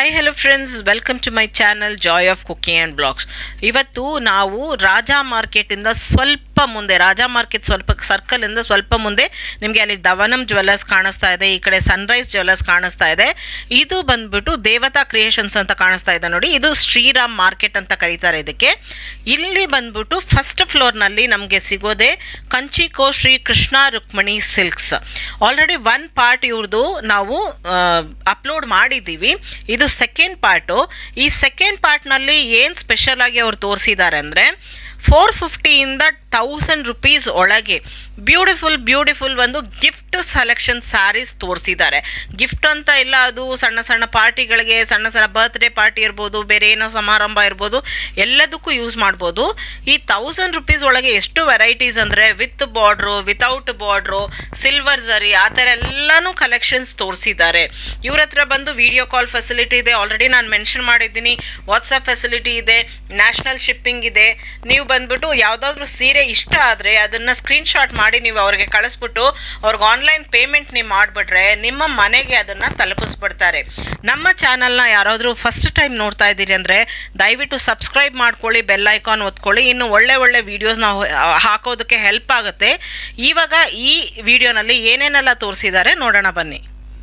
Hi hello friends welcome to my channel joy of cooking and blogs ಇವತ್ತು ನಾವು ರಾಜಾ ಮಾರ್ಕೆಟಿಂದ ಸ್ವಲ್ಪ ಮುಂದೆ ರಾಜಾ ಮಾರ್ಕೆಟ್ ಸ್ವಲ್ಪ ಸರ್ಕಲಿಂದ ಸ್ವಲ್ಪ ಮುಂದೆ ನಿಮಗೆ ಅಲ್ಲಿ ದವನಂ ಜ್ಯುವೆಲ್ಲರ್ಸ್ ಕಾಣಿಸ್ತಾ ಇದೆ ಈ ಕಡೆ ಸನ್ರೈಸ್ ಜ್ಯುವೆಲ್ಲರ್ಸ್ ಕಾಣಿಸ್ತಾ ಇದೆ ಇದು ಬಂದ್ಬಿಟ್ಟು ದೇವತಾ ಕ್ರಿಯೇಷನ್ಸ್ ಅಂತ ಕಾಣಿಸ್ತಾ ಇದೆ ನೋಡಿ ಇದು ಶ್ರೀರಾಮ್ ಮಾರ್ಕೆಟ್ ಅಂತ ಕರೀತಾರೆ ಇದಕ್ಕೆ ಇಲ್ಲಿ ಬಂದ್ಬಿಟ್ಟು ಫಸ್ಟ್ ಫ್ಲೋರ್ನಲ್ಲಿ ನಮಗೆ ಸಿಗೋದೆ ಕಂಚಿಕೋ Shri Krishna Rukmani silks already one part ಇವ್ರದ್ದು ನಾವು ಅಪ್ಲೋಡ್ ಮಾಡಿದ್ದೀವಿ ಇದು ಸೆಕೆಂಡ್ ಪಾರ್ಟು ಈ ಸೆಕೆಂಡ್ ಪಾರ್ಟ್ನಲ್ಲಿ ಏನು ಸ್ಪೆಷಲ್ ಆಗಿ ಅವ್ರು ತೋರಿಸಿದ್ದಾರೆ ಅಂದರೆ ಫೋರ್ ಫಿಫ್ಟಿಯಿಂದ ತೌಸಂಡ್ ರುಪೀಸ್ ಒಳಗೆ ಬ್ಯೂಟಿಫುಲ್ ಬ್ಯೂಟಿಫುಲ್ ಒಂದು ಗಿಫ್ಟ್ ಸೆಲೆಕ್ಷನ್ ಸ್ಯಾರೀಸ್ ತೋರಿಸಿದ್ದಾರೆ ಗಿಫ್ಟ್ ಅಂತ ಇಲ್ಲ ಅದು ಸಣ್ಣ ಸಣ್ಣ ಪಾರ್ಟಿಗಳಿಗೆ ಸಣ್ಣ ಸಣ್ಣ ಬರ್ತ್ಡೇ ಪಾರ್ಟಿ ಇರ್ಬೋದು ಬೇರೆ ಏನೋ ಸಮಾರಂಭ ಇರ್ಬೋದು ಎಲ್ಲದಕ್ಕೂ ಯೂಸ್ ಮಾಡ್ಬೋದು ಈ ತೌಸಂಡ್ ರುಪೀಸ್ ಒಳಗೆ ಎಷ್ಟು ವೆರೈಟೀಸ್ ಅಂದರೆ with border without border silver zari ಆ ಥರ ಎಲ್ಲನೂ ಕಲೆಕ್ಷನ್ಸ್ ತೋರಿಸಿದ್ದಾರೆ ಇವ್ರ ಹತ್ರ ಬಂದು ವಿಡಿಯೋ ಕಾಲ್ ಫೆಸಿಲಿಟಿ ಇದೆ ಆಲ್ರೆಡಿ ನಾನು ಮೆನ್ಷನ್ ಮಾಡಿದ್ದೀನಿ ವಾಟ್ಸಪ್ ಫೆಸಿಲಿಟಿ ಇದೆ ನ್ಯಾಷನಲ್ ಶಿಪ್ಪಿಂಗ್ ಇದೆ ನೀವು ಬಂದ್ಬಿಟ್ಟು ಯಾವುದಾದ್ರೂ ಸೀರೆ ಇಷ್ಟ ಆದರೆ ಅದನ್ನು ಸ್ಕ್ರೀನ್ಶಾಟ್ ಮಾಡಿ ನೀವು ಅವ್ರಿಗೆ ಕಳಿಸ್ಬಿಟ್ಟು ಅವ್ರಿಗೆ ಆನ್ಲೈನ್ ಪೇಮೆಂಟ್ ನೀವು ಮಾಡಿಬಿಟ್ರೆ ನಿಮ್ಮ ಮನೆಗೆ ಅದನ್ನು ತಲುಪಿಸ್ಬಿಡ್ತಾರೆ ನಮ್ಮ ಚಾನಲ್ನ ಯಾರಾದರೂ ಫಸ್ಟ್ ಟೈಮ್ ನೋಡ್ತಾ ಇದ್ದೀರಿ ಅಂದರೆ ದಯವಿಟ್ಟು ಸಬ್ಸ್ಕ್ರೈಬ್ ಮಾಡ್ಕೊಳ್ಳಿ ಬೆಲ್ ಐಕಾನ್ ಒತ್ಕೊಳ್ಳಿ ಇನ್ನು ಒಳ್ಳೆ ಒಳ್ಳೆ ವೀಡಿಯೋಸ್ ನಾವು ಹಾಕೋದಕ್ಕೆ ಹೆಲ್ಪ್ ಆಗುತ್ತೆ ಇವಾಗ ಈ ವಿಡಿಯೋನಲ್ಲಿ ಏನೇನೆಲ್ಲ ತೋರಿಸಿದ್ದಾರೆ ನೋಡೋಣ ಬನ್ನಿ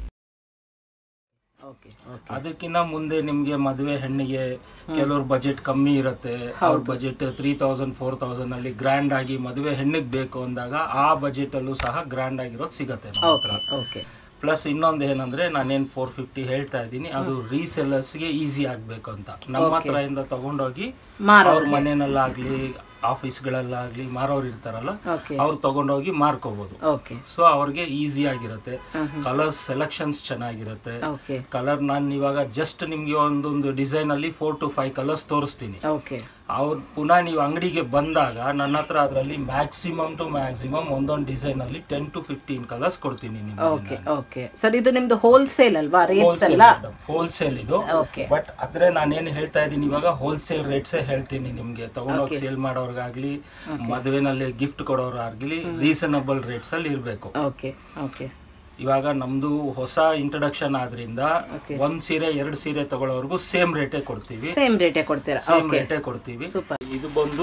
ಅದಕ್ಕಿಂತ ಮುಂದೆ ನಿಮ್ಗೆ ಮದುವೆ ಹೆಣ್ಣಿಗೆ ಕೆಲವ್ರ ಬಜೆಟ್ ಕಮ್ಮಿ ಇರುತ್ತೆ ಅವ್ರ budget three thousand four thousand ಅಲ್ಲಿ ಗ್ರ್ಯಾಂಡ್ ಆಗಿ ಮದುವೆ ಹೆಣ್ಣಿಗೆ ಬೇಕು ಅಂದಾಗ ಆ ಬಜೆಟ್ ಅಲ್ಲೂ ಸಹ ಗ್ರ್ಯಾಂಡ್ ಆಗಿರೋದು ಸಿಗತ್ತೆ ನಮ್ಮ ಹತ್ರ ಓಕೆ ಪ್ಲಸ್ ಇನ್ನೊಂದು ಏನಂದ್ರೆ ನಾನೇನ್ ಫೋರ್ ಫಿಫ್ಟಿ ಹೇಳ್ತಾ ಇದ್ದೀನಿ ಅದು ರೀಸೆಲ್ಲರ್ಸ್ ಗೆ ಈಸಿ ಆಗ್ಬೇಕು ಅಂತ ನಮ್ಮ ಹತ್ರ ಇಂದ ತಗೊಂಡೋಗಿ ಅವ್ರ ಮನೆಯಲ್ಲಾಗ್ಲಿ ಆಫೀಸ್ಗಳಲ್ಲಾಗ್ಲಿ ಮಾರೋರು ಇರ್ತಾರಲ್ಲ ಓಕೆ ಅವ್ರು ತಗೊಂಡೋಗಿ ಮಾರ್ಕೋಬಹುದು ಓಕೆ ಸೊ ಅವ್ರಿಗೆ ಈಸಿ ಆಗಿರುತ್ತೆ ಕಲರ್ ಸೆಲೆಕ್ಷನ್ಸ್ ಚೆನ್ನಾಗಿರುತ್ತೆ ಓಕೆ ಕಲರ್ ನಾನು ಇವಾಗ ಜಸ್ಟ್ ನಿಮ್ಗೆ ಒಂದೊಂದು ಡಿಸೈನ್ ಅಲ್ಲಿ ಫೋರ್ ಟು ಫೈವ್ ಕಲರ್ಸ್ ತೋರಿಸ್ತೀನಿ ಓಕೆ ಅವ್ರು ಪುನಃ ನೀವು ಅಂಗಡಿಗೆ ಬಂದಾಗ ನನ್ನ ಹತ್ರ ಅದರಲ್ಲಿ ಮ್ಯಾಕ್ಸಿಮಮ್ ಟು ಮ್ಯಾಕ್ಸಿಮಮ್ ಒಂದೊಂದು ಡಿಸೈನ್ ಅಲ್ಲಿ ಟೆನ್ ಟು ಫಿಫ್ಟೀನ್ ಕಲರ್ಸ್ ಕೊಡ್ತೀನಿ ಓಕೆ ಓಕೆ ಸರ್ ಇದು ನಿಮ್ದು ಹೋಲ್ಸೇಲ್ ಅಲ್ವಾ ರೇಟ್ಸ್ ಹೋಲ್ಸೇಲ್ ಎಲ್ಲ ಹೋಲ್ಸೇಲ್ ಇದು ಓಕೆ ಬಟ್ ಆದ್ರೆ ನಾನೇನ್ ಹೇಳ್ತಾ ಇದ್ದೀನಿ ಇವಾಗ ಹೋಲ್ಸೇಲ್ ರೇಟ್ಸ್ ಹೇಳ್ತೀನಿ ನಿಮ್ಗೆ ತಗೊಂಡೋಗಿ ಸೇಲ್ ಮಾಡೋರ್ಗಾಗ್ಲಿ ಮದುವೆನಲ್ಲಿ ಗಿಫ್ಟ್ ಕೊಡೋರಾಗ್ಲಿ ರೀಸನಬಲ್ ರೇಟ್ಸ್ ಅಲ್ಲಿ ಇರ್ಬೇಕು ಓಕೆ ಓಕೆ ಇವಾಗ ನಮ್ದು ಹೊಸ ಇಂಟ್ರಡಕ್ಷನ್ ಆದ್ರಿಂದ ಒಂದ್ ಸೀರೆ ಎರಡ್ ಸೀರೆ ತಗೊಳ್ಳೋರ್ಗು ಸೇಮ್ ರೇಟೇ ಕೊಡ್ತೀವಿ ಸೇಮ್ ರೇಟೇ ಕೊಡ್ತೀರಾ ಸೇಮ್ ರೇಟೇ ಕೊಡ್ತೀವಿ ಸೂಪರ್ ಇದು ಬಂದು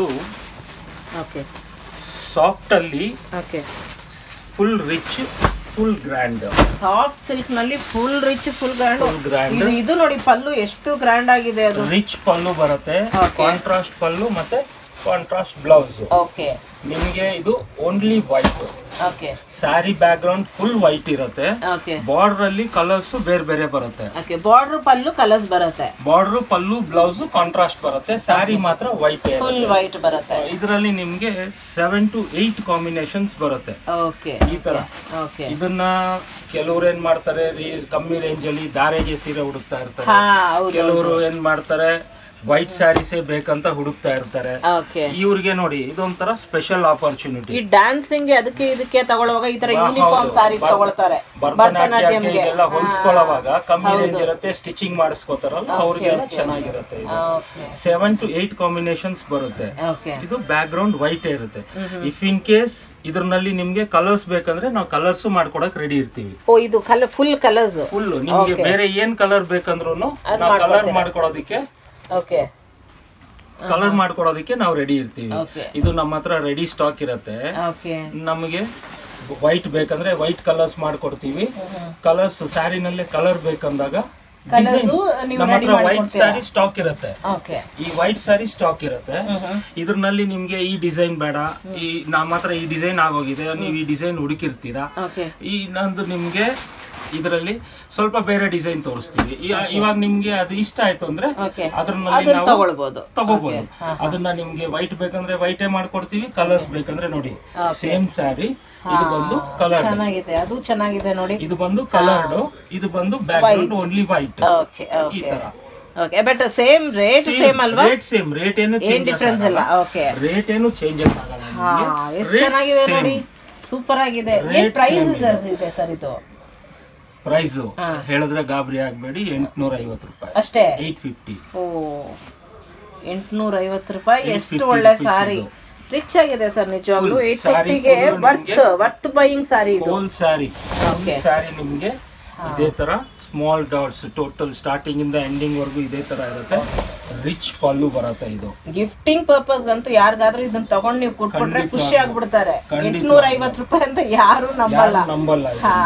ಓಕೆ ಸಾಫ್ಟ್ ಅಲ್ಲಿ okay full rich full grand soft silk ನಲ್ಲಿ full rich full grand full grand ಇದು ಇದು ನೋಡಿ ಪಲ್ಲು ಎಷ್ಟು ಗ್ರ್ಯಾಂಡ್ ಆಗಿದೆ ಅದು ರಿಚ್ ಪಲ್ಲು ಬರುತ್ತೆ ಕಾಂಟ್ರಾಸ್ಟ್ ಪಲ್ಲು ಮತ್ತೆ ಕಾಂಟ್ರಾಸ್ಟ್ ಬ್ಲೌಸ್ ಓಕೆ ನಿಮ್ಗೆ ಇದು only white okay saree background full white ಇರುತ್ತೆ ಓಕೆ ಬಾರ್ಡರ್ ಅಲ್ಲಿ ಕಲರ್ಸ್ ಬೇರೆ ಬೇರೆ ಬರುತ್ತೆ ಓಕೆ ಬಾರ್ಡರ್ ಪಲ್ಲು ಕಲರ್ಸ್ ಬರುತ್ತೆ ಬಾರ್ಡರ್ ಪಲ್ಲು ಬ್ಲೌಸ್ ಕಾಂಟ್ರಾಸ್ಟ್ ಬರುತ್ತೆ ಸ್ಯಾರಿ ಮಾತ್ರ ವೈಟ್ ಫುಲ್ ವೈಟ್ ಬರುತ್ತೆ ಇದರಲ್ಲಿ ನಿಮ್ಗೆ ಸೆವೆನ್ ಟು ಏಟ್ ಕಾಂಬಿನೇಷನ್ಸ್ ಬರುತ್ತೆ ಓಕೆ ಈ ತರ ಓಕೆ ಇದನ್ನ ಕೆಲವ್ರು ಏನ್ ಮಾಡ್ತಾರೆ ರೀ- ಕಮ್ಮಿ ರೇಂಜ್ ಅಲ್ಲಿ ದಾರೆಗೆ ಸೀರೆ ಹುಡುಕ್ತಾ ಇರ್ತಾರೆ ಹಾ ಹೌದು ಕೆಲವರು ಏನ್ ಮಾಡ್ತಾರೆ ವೈಟ್ ಸ್ಯಾರೀಸೇ ಬೇಕಂತ ಹುಡುಕ್ತಾ ಇರ್ತಾರೆ ಓಕೆ ಇವ್ರಿಗೆ ನೋಡಿ ಇದೊಂಥರ ಸ್ಪೆಷಲ್ ಆಪರ್ಚುನಿಟಿ ಈ ಡ್ಯಾನ್ಸಿಂಗ್ ಅದಕ್ಕೆ ಇದಕ್ಕೆ ತಗೊಳ್ಳುವಾಗ ಈ ತರ ಯೂನಿಫಾರ್ಮ್ ಸಾರೀಸ್ ತಗೊಳ್ತಾರೆ ಭರತನಾಟ್ಯಕ್ಕೆ ಇದೆಲ್ಲ ಹೊಲ್ಸ್ಕೊಳ್ಳೋವಾಗ ಕಮ್ಮಿ ರೇಂಜ್ ಇರುತ್ತೆ ಸ್ಟಿಚಿಂಗ್ ಮಾಡಿಸ್ಕೋತಾರಲ್ಲ ಅವ್ರಿಗೆಲ್ಲ ಚೆನ್ನಾಗಿರುತ್ತೆ ಇದು okay seven to eight combinations ಬರುತ್ತೆ ಓಕೆ ಇದು ಬ್ಯಾಕ್ ಗ್ರೌಂಡ್ ವೈಟ್ ಇರುತ್ತೆ ಇಫ್ ಇನ್ ಕೇಸ್ ಇದ್ರಲ್ಲಿ ನಿಮ್ಗೆ ಕಲರ್ಸ್ ಬೇಕಂದ್ರೆ ನಾವು ಕಲರ್ಸ್ ಮಾಡ್ಕೊಡಕ್ ರೆಡಿ ಇರ್ತೀವಿ ಓ ಇದು ಕಲರ್ ಫುಲ್ ಕಲರ್ಸ್ ಫುಲ್ ನಿಮ್ಗೆ ಬೇರೆ ಏನ್ ಕಲರ್ ಬೇಕಂದ್ರು ನಾವು ಕಲರ್ ಮಾಡ್ಕೊಡೋದಕ್ಕೆ ಓಕೆ ಕಲರ್ ಮಾಡ್ಕೊಡೋದಕ್ಕೆ ನಾವು ರೆಡಿ ಇರ್ತೀವಿ ಓಕೆ ಇದು ನಮ್ಮ ಹತ್ರ ರೆಡಿ ಸ್ಟಾಕ್ ಇರುತ್ತೆ ಓಕೆ ನಮಗೆ ವೈಟ್ ಬೇಕಂದ್ರೆ ವೈಟ್ ಕಲರ್ಸ್ ಮಾಡ್ಕೊಡ್ತೀವಿ ಕಲರ್ಸ್ ಸ್ಯಾರಿನಲ್ಲೇ ಕಲರ್ ಬೇಕಂದಾಗ ಕಲರ್ಸ್ design- ನೀವು ನಮ್ಮ ರೆಡಿ ಹತ್ರ ಮಾಡಿ ವೈಟ್ ಸ್ಯಾರಿ ಸ್ಟಾಕ್ ಇರುತ್ತೆ ಓಕೆ ಈ ವೈಟ್ ಸ್ಯಾರಿ ಸ್ಟಾಕ್ ಇರುತ್ತೆ ಇದ್ರಲ್ಲಿ ನಿಮ್ಗೆ ಈ ಡಿಸೈನ್ ಬೇಡ ಈ ನಮ್ಮ ಹತ್ರ ಈ ಡಿಸೈನ್ ಆಗೋಗಿದೆ ನೀವು ಈ ಡಿಸೈನ್ ಹುಡುಕಿರ್ತೀರಾ ಓಕೆ ಈ ನಂದು ನಿಮ್ಗೆ ಇದರಲ್ಲಿ ಸ್ವಲ್ಪ ಬೇರೆ ಡಿಸೈನ್ ತೋರಿಸ್ತೀವಿ ಈ- ಇವಾಗ ನಿಮ್ಗೆ ಅದು ಇಷ್ಟ ಆಯ್ತು ಅಂದ್ರೆ ಓಕೆ ಅದ್ರಲ್ಲಿ ಅದನ್ನ ನಾವು ತಗೊಳ್ಬೋದು ತಗೋಬಹುದು ಅದನ್ನ ನಿಮ್ಗೆ ವೈಟ್ ಬೇಕಂದ್ರೆ ವೈಟೇ ಮಾಡ್ಕೊಡ್ತೀವಿ ಕಲರ್ಸ್ ಬೇಕಂದ್ರೆ ನೋಡಿ ಸೇಮ್ ಸ್ಯಾರಿ ಇದು ಬಂದು ಕಲರ್ ಚೆನ್ನಾಗಿದೆ ಅದು ಚೆನ್ನಾಗಿದೆ ನೋಡಿ ಇದು ಬಂದು ಕಲರ್ಡ್ ಇದು ಬಂದು background only white okay ಈ ಓಕೆ ತರ okay but same rate same ಅಲ್ವಾ ರೇಟ್ ಸೇಮ್ ರೇಟ್ ಏನು ಏನ್ ಚೇಂಜ್ ಡಿಫ್ರೆನ್ಸ್ ಇಲ್ಲ ಓಕೆ ರೇಟ್ ಏನು ಚೇಂಜಸ್ ಆಗಲ್ಲ ಹಾ ನಿಮ್ಗೆ. ಎಷ್ಟು Rate ಚೆನ್ನಾಗಿದೆ same. ನೋಡಿ ಸೂಪರ್ ಆಗಿದೆ ಏನ್ Rate ಪ್ರೈಸ್ same ಇದೆ ಸರ್ ಇದು ಪ್ರೈಸ್ ಹೇಳಿದ್ರೆ ಗಾಬರಿ ಆಗ್ಬೇಡಿ ಎಂಟ್ನೂರ ಐವತ್ತು ರೂಪಾಯಿ ಅಷ್ಟೇ ಏಟ್ ಫಿಫ್ಟಿ ಓ ಎಂಟ್ನೂರ ಐವತ್ತು ರೂಪಾಯಿ ಎಷ್ಟು 850 ಒಳ್ಳೆ rupees ಸಾರಿ ಇದು. ರಿಚ್ ಆಗಿದೆ ಸರ್ ನಿಜವಾಗ್ಲೂ Full ಏಟ್ saree ಫಿಫ್ಟಿಗೆ full ವರ್ತ್ ನಿಮ್ಗೆ- ವರ್ತ್ ಬೈಯಿಂಗ್ ಸಾರಿ ಇದು ಹೋಲ್ ಸ್ಯಾರಿ Okay. ಸ್ಯಾರಿ ನಿಮ್ಗೆ ಇದೇ ತರ ಸ್ಮಾಲ್ ಡಾಟ್ಸ್ ಟೋಟಲ್ ಸ್ಟಾರ್ಟಿಂಗ್ ಇಂದ ಎಂಡಿಂಗ್ ವರ್ಗು ಇದೇ ತರ ಇರುತ್ತೆ ರಿಚ್ ಪಲ್ಲು ಬರುತ್ತೆ ಇದು ಗಿಫ್ಟಿಂಗ್ ಪರ್ಪಸ್ ಅಂತೂ ಯಾರಿಗಾದ್ರೂ ಇದನ್ನ ತಗೊಂಡ್ ನೀವು ಕೊಟ್ಬಿಟ್ರೆ ಖಂಡಿತ. ಖುಷಿ ಆಗ್ಬಿಡ್ತಾರೆ ಖಂಡಿತ. ಎಂಟ್ನೂರ ಐವತ್ತು ರೂಪಾಯಿ ಅಂತ ಯಾರು ನಂಬಲ್ಲ ಯಾರು ನಂಬಲ್ಲ ಇದು. ಹಾ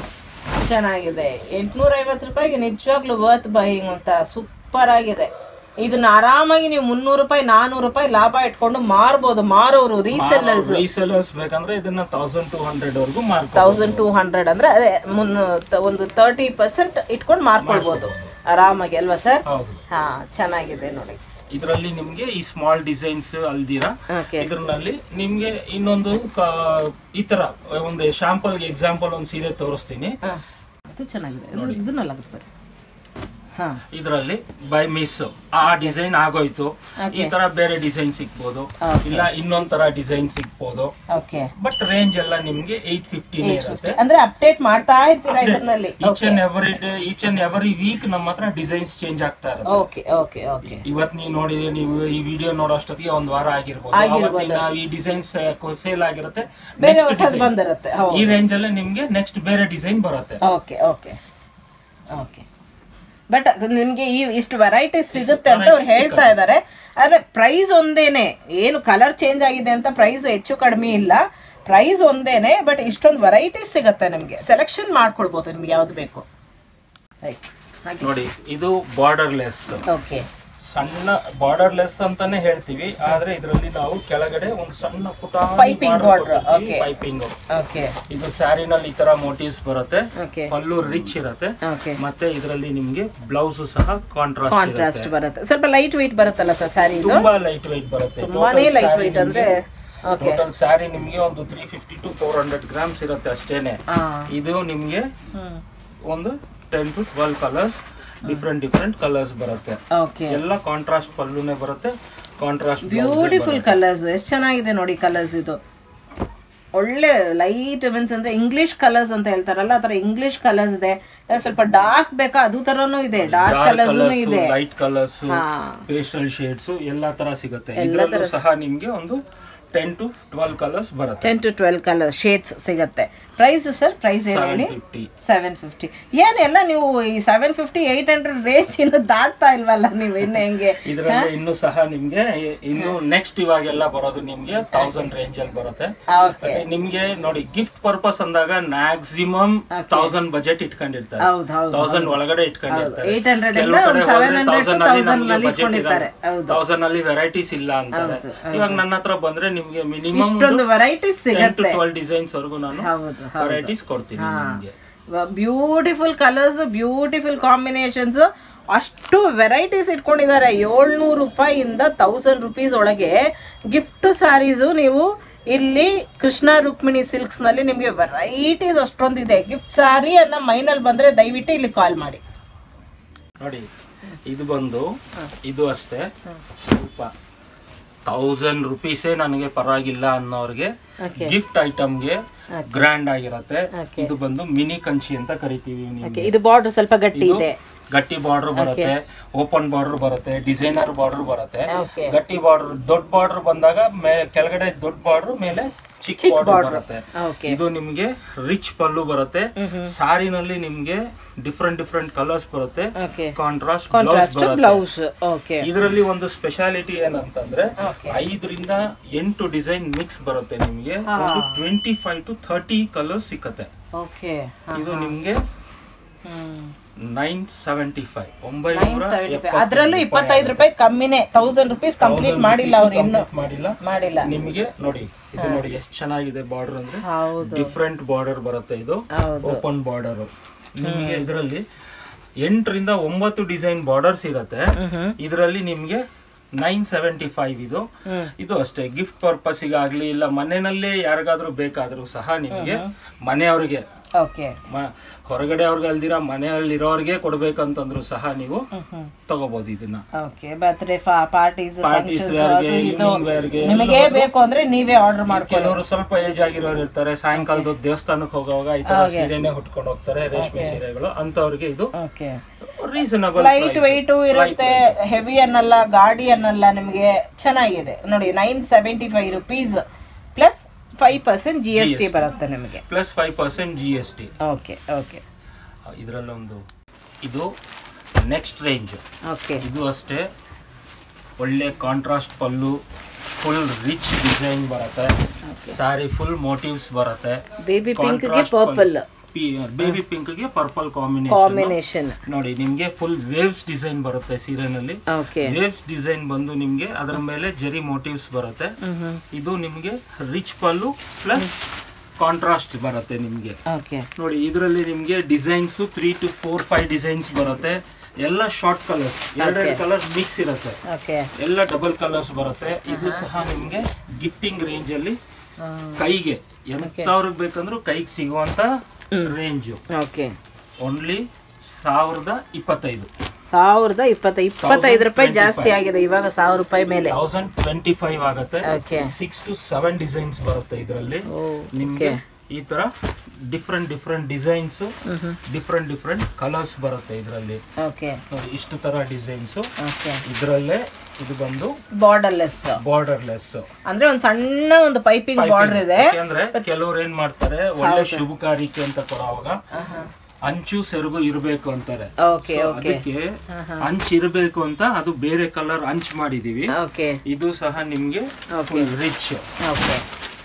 ಚೆನ್ನಾಗಿದೆ ಎಂಟ್ನೂರ ಐವತ್ತು ರೂಪಾಯಿಗೆ ನಿಜವಾಗ್ಲೂ ವರ್ತ್ ಬೈಯಿಂಗ್ ಅಂತ ಸೂಪರ್ ಆಗಿದೆ ಇದನ್ನ ಆರಾಮಾಗಿ ನೀವು ಮುನ್ನೂರು ರೂಪಾಯಿ ನಾನೂರು ರೂಪಾಯಿ ಲಾಭ ಇಟ್ಕೊಂಡು ಮಾರ್ಬೋದು ಮಾರೋರು ರೀಸೆಲ್ಲರ್ಸ್ ರೀಸೆಲರ್ಸ್ ಬೇಕಂದ್ರೆ ಇದನ್ನ ತೌಸಂಡ್ ಟೂ ಹಂಡ್ರೆಡ್ ವರ್ಗು ಮಾರ್ಕೊ ತೌಸಂಡ್ ಟೂ ಹಂಡ್ರೆಡ್ ಅಂದ್ರೆ ಅದೇ ಮುನ್ನೂ ತ- ಒಂದು ತರ್ಟಿ ಪರ್ಸೆಂಟ್ ಇಟ್ಕೊಂಡು ಮಾರ್ಕೊಳ್ಬೋದು ಆರಾಮಾಗಿ ಅಲ್ವಾ ಸರ್ ಹೌದು ಹಾ ಚೆನ್ನಾಗಿದೆ ನೋಡಿ ಇದರಲ್ಲಿ ನಿಮ್ಗೆ ಈ ಸ್ಮಾಲ್ ಡಿಸೈನ್ಸ್ ಅಲ್ದಿರಾ ಓಕೆ ಇದ್ರಲ್ಲಿ ನಿಮ್ಗೆ ಇನ್ನೊಂದು ಕ- ಈ ತರ ಒಂದು ಶಾಂಪಲ್ ಎಕ್ಸಾಂಪಲ್ ಒಂದು ಸೀರೆ ತೋರಿಸ್ತೀನಿ ಅದು ಚೆನ್ನಾಗಿದೆ ಇದು- ಇದನ್ನೆಲ್ಲ ಗೊತ್ತು ಹಾ ಇದರಲ್ಲಿ ಬೈ ಮಿಸ್ ಆ ಡಿಸೈನ್ ಆಗೋಯ್ತು ಈ ತರ ಬೇರೆ ಡಿಸೈನ್ ಸಿಗ್ಬೋದು Okay. ಇಲ್ಲ ಇನ್ನೊಂದ್ ತರ ಡಿಸೈನ್ ಸಿಗ್ಬೋದು ಓಕೆ ಬಟ್ ರೇಂಜ್ ಎಲ್ಲ ನಿಮ್ಗೆ ಏಟ್ ಫಿಫ್ಟಿನೇ ಇರುತ್ತೆ ಅಂದ್ರೆ ಅಪ್ಡೇಟ್ ಮಾಡ್ತಾ ಇರ್ತೀರಾ ಇದರಲ್ಲಿ each and every day each and every week ನಮ್ಮ ಹತ್ರ ಡಿಸೈನ್ಸ್ ಚೇಂಜ್ ಆಗ್ತಾ ಇರುತ್ತೆ ಓಕೆ ಓಕೆ ಓಕೆ ಇವತ್ ನೀವು ನೋಡಿದ್ರೆ ನೀವು ಈ ವಿಡಿಯೋ ನೋಡೋ ಅಷ್ಟೊತ್ತಿಗೆ ಒಂದ್ ವಾರ ಆಗಿರ್ಬೋದು ಆಗಿರ್ಬೋದು. ಅವತ್ತಿನ ಈ ಡಿಸೈನ್ಸ್ ಸೇಲ್ ಆಗಿರುತ್ತೆ ಬೇರೆ Next ಹೊಸದು design. ಬಂದಿರುತ್ತೆ ಹೌದು ಈ ರೇಂಜ್ ಅಲ್ಲೇ ನಿಮ್ಗೆ ನೆಕ್ಸ್ಟ್ ಬೇರೆ ಡಿಸೈನ್ ಬರುತ್ತೆ ಓಕೆ ಓಕೆ ಓಕೆ ಬಟ್ ನಿಮ್ಗೆ ಈ ಇಷ್ಟು ವೆರೈಟೀಸ್ ಸಿಗುತ್ತೆ ಅಂತ ಅವ್ರು ಹೇಳ್ತಾ ಇದ್ದಾರೆ ಆದ್ರೆ ಪ್ರೈಸ್ ಒಂದೇನೆ ಏನು ಕಲರ್ ಚೇಂಜ್ ಆಗಿದೆ ಅಂತ ಪ್ರೈಸ್ ಹೆಚ್ಚು ಕಡಿಮೆ ಇಲ್ಲ ಪ್ರೈಸ್ ಒಂದೇನೆ ಬಟ್ ಇಷ್ಟೊಂದು ವೆರೈಟೀಸ್ ಸಿಗುತ್ತೆ ನಿಮಗೆ ಸೆಲೆಕ್ಷನ್ ಮಾಡ್ಕೊಳ್ಬೋದು ನಿಮ್ಗೆ ಯಾವ್ದು ಬೇಕು ರೈಟ್ ಹಾಗೆ ನೋಡಿ ಇದು ಬಾರ್ಡರ್ ಲೆಸ್ ಓಕೆ ಸಣ್ಣ ಬಾರ್ಡರ್ ಲೆಸ್ ಅಂತಾನೆ ಹೇಳ್ತೀವಿ ಆದ್ರೆ ಇದರಲ್ಲಿ ನಾವು ಕೆಳಗಡೆ ಒಂದು ಸಣ್ಣ ಪುಟ Piping border, okay. Piping okay ಇದು ಸ್ಯಾರಿನಲ್ಲಿ ಈ ತರ ಮೋಟಿವ್ಸ್ ಬರುತ್ತೆ ಓಕೆ ಪಲ್ಲು ರಿಚ್ ಇರುತ್ತೆ ಓಕೆ ಮತ್ತೆ ಇದರಲ್ಲಿ ನಿಮ್ಗೆ ಬ್ಲೌಸ್ ಸಹ ಕಾಂಟ್ರಾಸ್ಟ್ ಕಾಂಟ್ರಾಸ್ಟ್ ಬರುತ್ತೆ ಸ್ವಲ್ಪ ಲೈಟ್ ವೆಯ್ಟ್ ಬರುತ್ತಲ್ಲ ಸರ್ ಸ್ಯಾರಿ ಇದು ತುಂಬಾ ಲೈಟ್ weight ಬರುತ್ತೆ ತುಂಬಾನೇ ಲೈಟ್ ವೆಯ್ಟ್ ಅಂದ್ರೆ ಓಕೆ ಟೋಟಲ್ ಸ್ಯಾರಿ ನಿಮ್ಗೆ ಒಂದು three fifty to four hundred grams ಇರುತ್ತೆ ಅಷ್ಟೇನೆ ಹಾ ಇದು ನಿಮ್ಗೆ ಹ್ಮ್ ಒಂದು ten to twelve colours different different colours ಬರುತ್ತೆ ಓಕೆ ಎಲ್ಲ ಕಾಂಟ್ರಾಸ್ಟ್ ಪಲ್ಲುನೇ ಬರುತ್ತೆ ಕಾಂಟ್ರಾಸ್ಟ್ ಬ್ಯೂಟಿಫುಲ್ ಕಲರ್ಸ್ ಎಷ್ಟು ಚೆನ್ನಾಗಿದೆ ನೋಡಿ ಕಲರ್ಸ್ ಇದು ಒಳ್ಳೆ ಲೈಟ್ ಮೀನ್ಸ್ ಅಂದ್ರೆ ಇಂಗ್ಲಿಷ್ ಕಲರ್ಸ್ ಅಂತ ಹೇಳ್ತಾರಲ್ಲ ಆ ಥರ ಇಂಗ್ಲಿಷ್ ಕಲರ್ಸ್ ಇದೆ ಅಹ್ ಸ್ವಲ್ಪ ಡಾರ್ಕ್ ಬೇಕಾ ಅದು ತರನು ಇದೆ ಡಾರ್ಕ್ ಕಲರ್ಸ್ ಇದೆ ಲೈಟ್ ಕಲರ್ಸ್ ಹಾ ಪೇಸ್ಟಲ್ ಶೇಡ್ಸ್ ಎಲ್ಲಾ ತರ ಸಿಗುತ್ತೆ ಇದರಲ್ಲೂ ಸಹ ನಿಮ್ಗೆ ಒಂದು ಟೆನ್ ಟು ಟ್ವೆಲ್ ಕಲರ್ಸ್ ಬರುತ್ತೆ ten to twelve colour shades ಸಿಗತ್ತೆ ಪ್ರೈಸು ಸರ್ ಪ್ರೈಸ್ ಏನು ಸೆವೆನ್ ಹೇಳಿ ಫಿಫ್ಟಿ ಸೆವೆನ್ ಫಿಫ್ಟಿ ಏನೆಲ್ಲ ನೀವು ಈ seven fifty eight hundred range ಇನ್ನು ದಾಟ್ತಾ ಇಲ್ವಲ್ಲ ನೀವು ಇನ್ನು ಹೆಂಗೆ ಇದರಲ್ಲಿ ಇನ್ನು ಸಹ ನಿಮ್ಗೆ ಇನ್ನು ನೆಕ್ಸ್ಟ್ ಇವಾಗೆಲ್ಲ ಬರೋದು ನಿಮ್ಗೆ ತೌಸಂಡ್ ರೇಂಜ್ ಅಲ್ಲಿ ಬರುತ್ತೆ ಓಕೆ ಮತ್ತೆ ನಿಮ್ಗೆ ನೋಡಿ ಗಿಫ್ಟ್ ಪರ್ಪಸ್ ಅಂದಾಗ ಮ್ಯಾಕ್ಸಿಮಮ್ ತೌಸಂಡ್ ಬಜೆಟ್ ಇಟ್ಕೊಂಡಿರ್ತಾರೆ ಹೌದು ಹೌದು ತೌಸಂಡ್ ಒಳಗಡೆ ಇಟ್ಕೊಂಡಿರ್ತಾರೆ ಏಯ್ಟ್ ಹಂಡ್ರೆಡ್ ಇಂದ ಕೆಲವು ಕಡೆ ಒಂದು ಸೆವೆನ್ ಹೋದ್ರೆ ಹಂಡ್ರೆಡ್ ತೌಸಂಡ್ ಅಲ್ಲಿ ತೌಸಂಡ್ ನಮಗೆ ನಲ್ಲಿ ಬಜೆಟ್ ಇಟ್ಕೊಂಡಿರ್ತಾರೆ ಹೌದು ತೌಸಂಡ್ ಅಲ್ಲಿ ವೆರೈಟೀಸ್ ಇಲ್ಲ ಅಂತಾರೆ ಇವಾಗ ನನ್ನ ಹತ್ರ ಬಂದ್ರೆ ನಿಮ್ಗೆ ಮಿನಿಮಮ್ ಇಷ್ಟೊಂದು ವೆರೈಟೀಸ್ ಟೆನ್ ಟು ಸಿಗತ್ತೆ ಟ್ವೆಲ್ ಡಿಸೈನ್ಸ್ ವರ್ಗು ನಾನು ಹೌದು ವೆರೈಟೀಸ್ ಕೊಡ್ತೀನಿ ನಿಮ್ಗೆ ಬ್ಯೂಟಿಫುಲ್ ಕಲರ್ಸ್ ಬ್ಯೂಟಿಫುಲ್ ಕಾಂಬಿನೇಷನ್ಸ್ ಅಷ್ಟು ವೆರೈಟೀಸ್ ಇಟ್ಕೊಂಡಿದ್ದಾರೆ ಏಳ್ನೂರು ರೂಪಾಯಿಯಿಂದ ತೌಸಂಡ್ ರುಪೀಸ್ ಒಳಗೆ ಗಿಫ್ಟ್ ಸ್ಯಾರೀಸು ನೀವು ಇಲ್ಲಿ ಕೃಷ್ಣ ರುಕ್ಮಿಣಿ ಸಿಲ್ಕ್ಸ್ ನಲ್ಲಿ ನಿಮಗೆ ವೆರೈಟೀಸ್ ಅಷ್ಟೊಂದಿದೆ ಗಿಫ್ಟ್ ಸ್ಯಾರಿ ಅನ್ನೋ ಮೈನಲ್ಲಿ ಬಂದ್ರೆ ದಯವಿಟ್ಟು ಇಲ್ಲಿ ಕಾಲ್ ಮಾಡಿ ನೋಡಿ ಇದು ಬಂದು ಇದು ಅಷ್ಟೇ ಸ್ವಲ್ಪ ತೌಸಂಡ್ ರುಪೀಸೇ ನನಗೆ ಪರವಾಗಿಲ್ಲ ಅನ್ನೋರ್ಗೆ Okay. ಗಿಫ್ಟ್ ಐಟಮ್ಗೆ ಗ್ರ್ಯಾಂಡ್ ಆಗಿರತ್ತೆ Okay. ಇದು ಬಂದು ಮಿನಿ ಕಂಚಿ ಅಂತ ಕರಿತೀವಿ ನಿಮ್ಗೆ. ಓಕೆ ಇದು ಬಾರ್ಡರ್ ಸ್ವಲ್ಪ ಗಟ್ಟಿ ಇದು ಇದೆ ಗಟ್ಟಿ ಬಾರ್ಡರ್ ಬರುತ್ತೆ ಓಪನ್ ಬಾರ್ಡರ್ ಬರುತ್ತೆ ಡಿಸೈನರ್ ಬಾರ್ಡರ್ ಬರುತ್ತೆ ಓಕೆ ಗಟ್ಟಿ ಬಾರ್ಡರ್ ದೊಡ್ಡ ಬಾರ್ಡರ್ ಬಂದಾಗ ಮೇ- ಕೆಳಗಡೆ ದೊಡ್ಡ ಬಾರ್ಡರ್ ಮೇಲೆ ಚಿಕ್ಕ ಬಾರ್ಡರ್ ಬರುತ್ತೆ ಓಕೆ ಇದು ನಿಮ್ಗೆ ರಿಚ್ ಪಲ್ಲು ಬರುತ್ತೆ ಸಾರಿನಲ್ಲಿ ನಿಮ್ಗೆ ಡಿಫ್ರೆಂಟ್ ಡಿಫ್ರೆಂಟ್ ಕಲರ್ಸ್ ಬರುತ್ತೆ okay contrast contrast blouse okay ಇದರಲ್ಲಿ ಒಂದು ಸ್ಪೆಷಾಲಿಟಿ ಏನಂತಂದ್ರೆ Okay. ಐದರಿಂದ ಎಂಟು ಡಿಸೈನ್ ಮಿಕ್ಸ್ ಬರುತ್ತೆ ನಿಮ್ಗೆ ಒಂದು twenty five to thirty colours ಸಿಕ್ಕತ್ತೆ ಓಕೆ ಇದು ನಿಮ್ಗೆ ಹ್ಮ್ ನೈನ್ ಸೆವೆಂಟಿ ಫೈವ್ ಒಂಬೈನೂರ ಅದರಲ್ಲೂ ಇಪ್ಪತ್ತೈದು ರೂಪಾಯಿ ಕಮ್ಮಿನೇ ತೌಸಂಡ್ ರುಪೀಸ್ ಕಂಪ್ಲೀಟ್ ಮಾಡಿಲ್ಲ ಅವ್ರು ಇನ್ನು ಮಾಡಿಲ್ಲ ಮಾಡಿಲ್ಲ ನಿಮಗೆ ನೋಡಿ ಇದು ನೋಡಿ ಎಷ್ಟು ಚೆನ್ನಾಗಿದೆ ಬಾರ್ಡರ್ ಅಂದ್ರೆ ಹೌದು ಡಿಫ್ರೆಂಟ್ ಬಾರ್ಡರ್ ಬರುತ್ತೆ ಇದು ಹೌದು ಓಪನ್ ಬಾರ್ಡರ್ ನಿಮಗೆ ಇದರಲ್ಲಿ ಎಂಟರಿಂದ ಒಂಬತ್ತು ಡಿಸೈನ್ ಬಾರ್ಡರ್ಸ್ ಇರುತ್ತೆ ಇದರಲ್ಲಿ ನಿಮ್ಗೆ ನೈನ್ ಸೆವೆಂಟಿ ಫೈವ್ ಇದು ಇದು ಅಷ್ಟೇ ಗಿಫ್ಟ್ ಪರ್ಪಸ್ಗಾಗ್ಲಿ ಇಲ್ಲ ಮನೆಯಲ್ಲೇ ಯಾರಿಗಾದ್ರೂ ಬೇಕಾದ್ರೂ ಸಹ ನಿಮ್ಗೆ ಮನೆಯವ್ರಿಗೆ ಓಕೆ ಮ- ಹೊರಗಡೆ ಅವ್ರಿಗೆ ಅಲ್ದಿರ ಮನೆಯಲ್ಲಿರೋರ್ಗೆ ಕೊಡ್ಬೇಕಂತಂದ್ರು ಸಹ ನೀವು ತಗೋಬಹುದು ಇದನ್ನ okay birthday parties Parties wear ಗೆ, evening wear ಗೆ ನಿಮಗೆ ಬೇಕು ಅಂದ್ರೆ ನೀವೇ ಆರ್ಡರ್ ಮಾಡ್ಕೊಳ್ಳಿ ಕೆಲವರು ಸ್ವಲ್ಪ ಏಜ್ ಆಗಿರೋರು ಇರ್ತಾರೆ ಸಾಯಂಕಾಲದ ದೇವಸ್ಥಾನಕ್ಕೆ ಹೋಗುವಾಗ ಈ ತರ ಸೀರೆನೆ ಉಟ್ಕೊಂಡು ಹೋಗ್ತಾರೆ ರೇಷ್ಮೆ ಸೀರೆಗಳು ಅಂತವ್ರಿಗೆ ಇದು ಓಕೆ ರೀಸನಬಲ್ ಲೈಟ್ ವೆಯ್ಟ್ ಇರುತ್ತೆ ಹೆವಿ ಅನ್ನಲ್ಲ ಗಾಡಿ ಅನ್ನಲ್ಲ ನಿಮಗೆ ಚೆನ್ನಾಗಿದೆ ನೋಡಿ nine seventy five rupees plus five percent G S T ಬರುತ್ತೆ ನಿಮಗೆ plus five percent G S T okay okay ಇದರಲ್ಲೊಂದು ಇದು ನೆಕ್ಸ್ಟ್ ರೇಂಜ್ ಓಕೆ ಇದು ಅಷ್ಟೇ ಒಳ್ಳೆ contrast pallu full rich design ಬರುತ್ತೆ ಸ್ಯಾರಿ ಫುಲ್ ಮೋಟಿವ್ಸ್ ಬರುತ್ತೆ ಬೇಬಿ ಪಿಂಕ್ಗೆ ಪರ್ಪಲ್ ಬೇಬಿ ಪಿಂಕ್ಗೆ ಪರ್ಪಲ್ ಕಾಂಬಿನೇಷನ್ ಕಾಂಬಿನೇಷನ್ ನೋಡಿ ನಿಮ್ಗೆ ಫುಲ್ ವೇವ್ಸ್ ಡಿಸೈನ್ ಬರುತ್ತೆ ಸೀರೆನಲ್ಲಿ ಓಕೆ ವೇವ್ಸ್ ಡಿಸೈನ್ ಬಂದು ನಿಮ್ಗೆ ಅದರ ಮೇಲೆ ಜರಿ ಮೋಟಿವ್ಸ್ ಬರುತ್ತೆ ಇದು ನಿಮ್ಗೆ ರಿಚ್ ಪಲ್ಲು ಪ್ಲಸ್ ಕಾಂಟ್ರಾಸ್ಟ್ ಬರುತ್ತೆ ನಿಮ್ಗೆ ಓಕೆ ನೋಡಿ ಇದರಲ್ಲಿ ನಿಮ್ಗೆ designs three to four five designs ಬರುತ್ತೆ ಎಲ್ಲ ಶಾರ್ಟ್ ಕಲರ್ಸ್ ಎರಡೆರಡು ಕಲರ್ ಮಿಕ್ಸ್ ಇರುತ್ತೆ ಓಕೆ ಎಲ್ಲ ಡಬಲ್ ಕಲರ್ಸ್ ಬರುತ್ತೆ ಇದು ಸಹ ನಿಮ್ಗೆ ಗಿಫ್ಟಿಂಗ್ ರೇಂಜ್ ಅಲ್ಲಿ ಕೈಗೆ ಎಂತವ್ರಿಗೆ ಬೇಕಂದ್ರೂ ಕೈಗೆ ಸಿಗುವಂತ ರೇಂಜ್ ಓಕೆ ಓನ್ಲಿ ಸಾವಿರದ ಇಪ್ಪತ್ತೈದು ಸಾವಿರದ ಇಪ್ಪತ್ತ ಇಪ್ಪತ್ತೈದು ರೂಪಾಯಿ ಜಾಸ್ತಿ ಆಗಿದೆ ಇವಾಗ ಸಾವಿರ ರೂಪಾಯಿ ಮೇಲೆ ತೌಸಂಡ್ ಟ್ವೆಂಟಿ ಫೈವ್ ಆಗುತ್ತೆ okay six to seven designs ಬರುತ್ತೆ ಇದರಲ್ಲಿ ಓ ನಿಮ್ಗೆ ಈ ತರ different different designs different different colours ಬರುತ್ತೆ ಇದರಲ್ಲಿ ಓಕೆ ನೋಡಿ ಇಷ್ಟು ತರ ಡಿಸೈನ್ಸ್ ಓಕೆ ಇದರಲ್ಲೇ ಇದು ಬಂದು ಬಾರ್ಡರ್ಲೆಸ್ ಬಾರ್ಡರ್ಲೆಸ್ ಅಂದ್ರೆ ಒಂದ್ ಸಣ್ಣ ಒಂದು ಪೈಪಿಂಗ್ ಬಾರ್ಡರ್ ಇದೆ ಯಾಕೆಂದ್ರೆ ಕೆಲವ್ರು ಏನ್ ಮಾಡ್ತಾರೆ ಒಳ್ಳೆ ಶುಭ ಕಾರ್ಯಕ್ಕೆ ಅಂತ ಕೊಡುವಾಗ ಅಂಚು ಸೆರಗು ಇರಬೇಕು ಅಂತಾರೆ ಓಕೆ So, ಓಕೆ ಅದಕ್ಕೆ ಅಂಚ್ ಇರಬೇಕು ಅಂತ ಅದು ಬೇರೆ ಕಲರ್ ಅಂಚ್ ಮಾಡಿದೀವಿ ಓಕೆ ಇದು ಸಹ ನಿಮ್ಗೆ ರಿಚ್ ಓಕೆ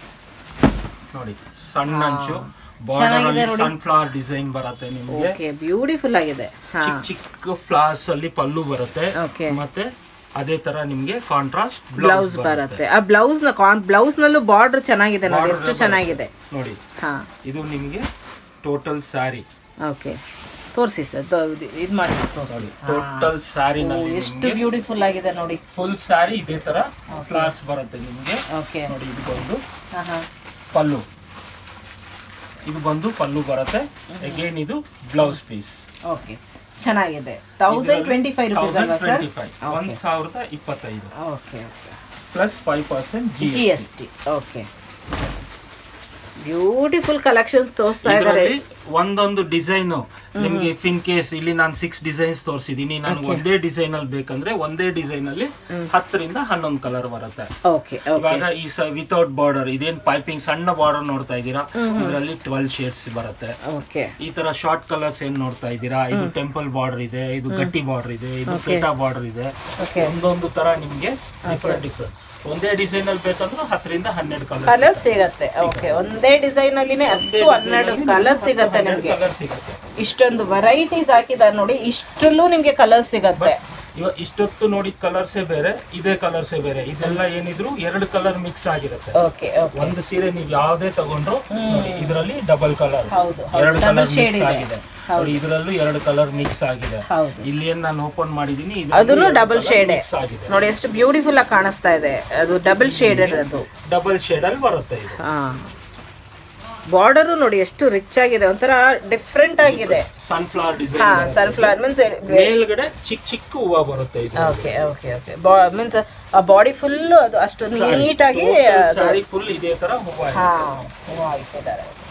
ನೋಡಿ ಸಣ್ಣ ಅಂಚು ಬಾರ್ಡರ್ ಅಲ್ಲಿ ಸನ್ಫ್ಲವರ್ ಡಿಸೈನ್ ಬರುತ್ತೆ ನಿಮ್ಗೆ ಓಕೆ ಬ್ಯೂಟಿಫುಲ್ ಆಗಿದೆ ಹಾ ಚಿಕ್ಕ ಚಿಕ್ಕ ಫ್ಲವರ್ಸ್ ಅಲ್ಲಿ ಪಲ್ಲು ಬರುತ್ತೆ ಓಕೆ ಮತ್ತೆ ಅದೇ ತರ ನಿಮ್ಗೆ ಕಾಂಟ್ರಾಸ್ಟ್ ಬ್ಲೌಸ್ ಬರುತ್ತೆ ಆ ಬ್ಲೌಸ್ ನ ಬ್ಲೌಸ್ ನಲ್ಲೂ ಬಾರ್ಡರ್ ಚೆನ್ನಾಗಿದೆ ನೋಡಿ ಎಷ್ಟು ಚೆನ್ನಾಗಿದೆ ನೋಡಿ ಹಾ ಇದು ನಿಮ್ಗೆ ಟೋಟಲ್ ಸ್ಯಾರಿ ಓಕೆ ತೋರಿಸಿ ಸರ್ ಇದು ಮಾಡಿ ತೋರಿಸಿ ಟೋಟಲ್ ಸ್ಯಾರಿ ನಲ್ಲಿ ಎಷ್ಟು ಬ್ಯೂಟಿಫುಲ್ ಆಗಿದೆ ನೋಡಿ ಫುಲ್ ಸ್ಯಾರಿ ಇದೇ ತರ ಫ್ಲವರ್ಸ್ ಬರುತ್ತೆ ನಿಮ್ಗೆ ಓಕೆ ನೋಡಿ ಇದು ಬಂದು ಹಾ ಹಾ ಪಲ್ಲು ಇದು ಬಂದು ಪಲ್ಲು ಬರುತ್ತೆ ಅಗೇನ್ ಇದು ಬ್ಲೌಸ್ ಪೀಸ್ ಓಕೆ ಚೆನ್ನಾಗಿದೆ ತೌಸಂಡ್ ಟ್ವೆಂಟಿ ಫೈವ್ ರುಪೀಸ್ ಅಲ್ವಾ ಸರ್ ಟ್ವೆಂಟಿ ಫೈವ್ ಒಂದ್ ಸಾವಿರದ ಇಪ್ಪತ್ತೈದು okay okay plus five percent G G S T okay beautiful collections ತೋರಿಸ್ತಾ ಇದ್ದಾರೆ ಇದರಲ್ಲಿ ಒಂದೊಂದು ಡಿಸೈನ್ ನಿಮ್ಗೆ ಇಫ್ ಇನ್ ಕೇಸ್ ಇಲ್ಲಿ ನಾನು ಸಿಕ್ಸ್ ಡಿಸೈನ್ಸ್ ತೋರಿಸಿದೀನಿ ನನಗೆ ಒಂದೇ ಡಿಸೈನ್ ಅಲ್ಲಿ ಬೇಕಂದ್ರೆ ಒಂದೇ ಡಿಸೈನ್ ಅಲ್ಲಿ ಹತ್ತರಿಂದ ಹನ್ನೊಂದು ಕಲರ್ ಬರುತ್ತೆ ಓಕೆ ಓಕೆ ಇವಾಗ ಈ ವಿತೌಟ್ ಬಾರ್ಡರ್ ಇದೇನ್ ಪೈಪಿಂಗ್ ಸಣ್ಣ ಬಾರ್ಡರ್ ನೋಡ್ತಾ ಇದ್ದೀರಾ ಇದರಲ್ಲಿ ಟ್ವೆಲ್ ಶೇಡ್ಸ್ ಬರುತ್ತೆ ಓಕೆ ಈ ತರ ಶಾರ್ಟ್ ಕಲರ್ಸ್ ಏನ್ ನೋಡ್ತಾ ಇದ್ದೀರಾ ಇದು ಟೆಂಪಲ್ ಬಾರ್ಡರ್ ಇದೆ ಇದು ಗಟ್ಟಿ ಬಾರ್ಡರ್ ಇದೆ ಇದು ಪೇಟಾ ಬಾರ್ಡರ್ ಇದೆ ಓಕೆ ಒಂದೊಂದು ತರ ನಿಮ್ಗೆ ಡಿಫ್ರೆಂಟ್ ಡಿಫ್ರೆಂಟ್ ಒಂದೇ ಡಿಸೈನ್ ಅಲ್ಲಿ ಬೇಕಂದ್ರೆ ಹತ್ತರಿಂದ ಹನ್ನೆರಡು ಕಲರ್ ಕಲರ್ ಸಿಗತ್ತೆ ಓಕೆ ಒಂದೇ ಡಿಸೈನ್ ಅಲ್ಲಿನೇ ಹತ್ತು ಹನ್ನೆರಡು ಕಲರ್ ಸಿಗತ್ತೆ ನಿಮ್ಗೆ ಕಲರ್ ಸಿಗುತ್ತೆ ಇಷ್ಟೊಂದು ವೆರೈಟೀಸ್ ಹಾಕಿದ್ದಾರೆ ನೋಡಿ ಇಷ್ಟರಲ್ಲೂ ನಿಮ್ಗೆ ಕಲರ್ ಸಿಗತ್ತೆ ಇವಾಗ ಇಷ್ಟೊತ್ತು ನೋಡಿದ ಕಲರ್ಸೇ ಬೇರೆ ಇದೇ ಕಲರ್ಸೇ ಬೇರೆ ಇದೆಲ್ಲ ಏನಿದ್ರು ಎರಡು ಕಲರ್ ಮಿಕ್ಸ್ ಆಗಿರುತ್ತೆ ಓಕೆ ಓಕೆ ಒಂದು ಸೀರೆ ನೀವು ಯಾವ್ದೇ ತಗೊಂಡ್ರು ನೋಡಿ ಇದರಲ್ಲಿ ಡಬಲ್ ಕಲರ್ ಹೌದು ಎರಡು ಡಬಲ್ ಕಲರ್ ಶೇಡ್ ಮಿಕ್ಸ್ ಇದೆ ಆಗಿದೆ ನೋಡಿ ಇದರಲ್ಲೂ ಎರಡು ಕಲರ್ ಮಿಕ್ಸ್ ಆಗಿದೆ ಹೌದು ಇಲ್ಲಿ ಏನ್ ನಾನು ಓಪನ್ ಮಾಡಿದೀನಿ ಅದನ್ನು ಡಬಲ್ ಶೇಡ್ ಮಿಕ್ಸ್ ಆಗಿದೆ ನೋಡಿ ಎಷ್ಟು ಬ್ಯೂಟಿಫುಲ್ ಆಗಿ ಕಾಣಿಸ್ತಾ ಇದೆ ಅದು ಡಬಲ್ ಶೇಡೆಡ್ ಅದು ಡಬಲ್ ಶೇಡ್ ಅಲ್ಲಿ ಬರುತ್ತೆ ಇದು ಹಾ ಬಾರ್ಡರು ನೋಡಿ ಎಷ್ಟು ರಿಚ್ ಆಗಿದೆ ಒಂಥರ ಡಿಫ್ರೆಂಟ್ ಆಗಿದೆ ಸನ್ಫ್ಲವರ್ ಹಾ ಡಿಸೈನ್ ಸನ್ಫ್ಲವರ್ ಮೀನ್ಸ್ ಮೇಲ್ಗಡೆ ಚಿಕ್ಕ ಚಿಕ್ಕ ಹೂವ ಬರುತ್ತೆ ಇದು ಓಕೆ ಓಕೆ ಓಕೆ ಮೀನ್ಸ್ ಆ ಬಾಡಿ ಫುಲ್ ಅದು ಅಷ್ಟು ನೀಟಾಗಿ ಸ್ಯಾರಿ ಫುಲ್ ಇದೇ ತರ ಹೂವ ಇದೆ. ಹಾ ಹೂವು ಹಾಕಿದ್ದಾರೆ